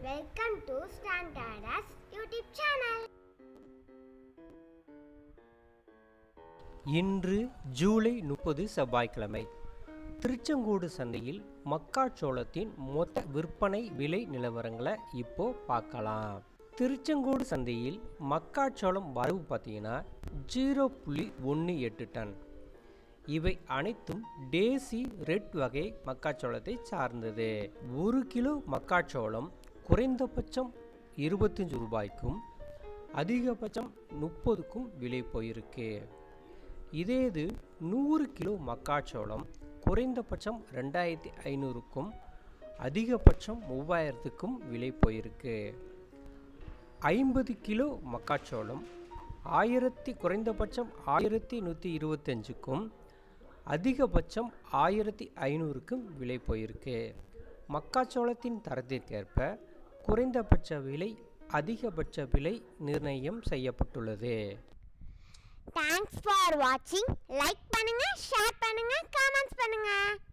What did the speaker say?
Welcome to Standardas YouTube channel. இன்று ஜூலை முப்பது செவ்வாய்க்கிழமை திருச்செங்கோடு சந்தையில் மக்காச்சோளத்தின் மொத்த விற்பனை விலை நிலவரங்களை இப்போ பார்க்கலாம் திருச்செங்கோடு சந்தையில் மக்காச்சோளம் வரவு பார்த்தீங்கன்னா ஜீரோ புள்ளி ஒன்று எட்டு டன் இவை அனைத்தும் டேசி ரெட் வகை மக்காச்சோளத்தை சார்ந்தது ஒரு கிலோ மக்காச்சோளம் குறைந்தபட்சம் இருபத்தஞ்சு ரூபாய்க்கும் அதிகபட்சம் முப்பதுக்கும் விலை போயிருக்கு இதே இது நூறு கிலோ மக்காச்சோளம் குறைந்தபட்சம் ரெண்டாயிரத்தி ஐநூறுக்கும் அதிகபட்சம் மூவாயிரத்துக்கும் விலை போயிருக்கு ஐம்பது கிலோ மக்காச்சோளம் ஆயிரத்தி குறைந்தபட்சம் ஆயிரத்தி நூற்றி இருபத்தஞ்சுக்கும் அதிகபட்சம் ஆயிரத்தி ஐநூறுக்கும் விலை போயிருக்கு மக்காச்சோளத்தின் தரத்திற்கேற்ப குறைந்தபட்ச விலை அதிகபட்ச விலை நிர்ணயம் செய்யப்பட்டுள்ளது Thanks for watching. Like பண்ணுங்க, share பண்ணுங்க, comments பண்ணுங்க.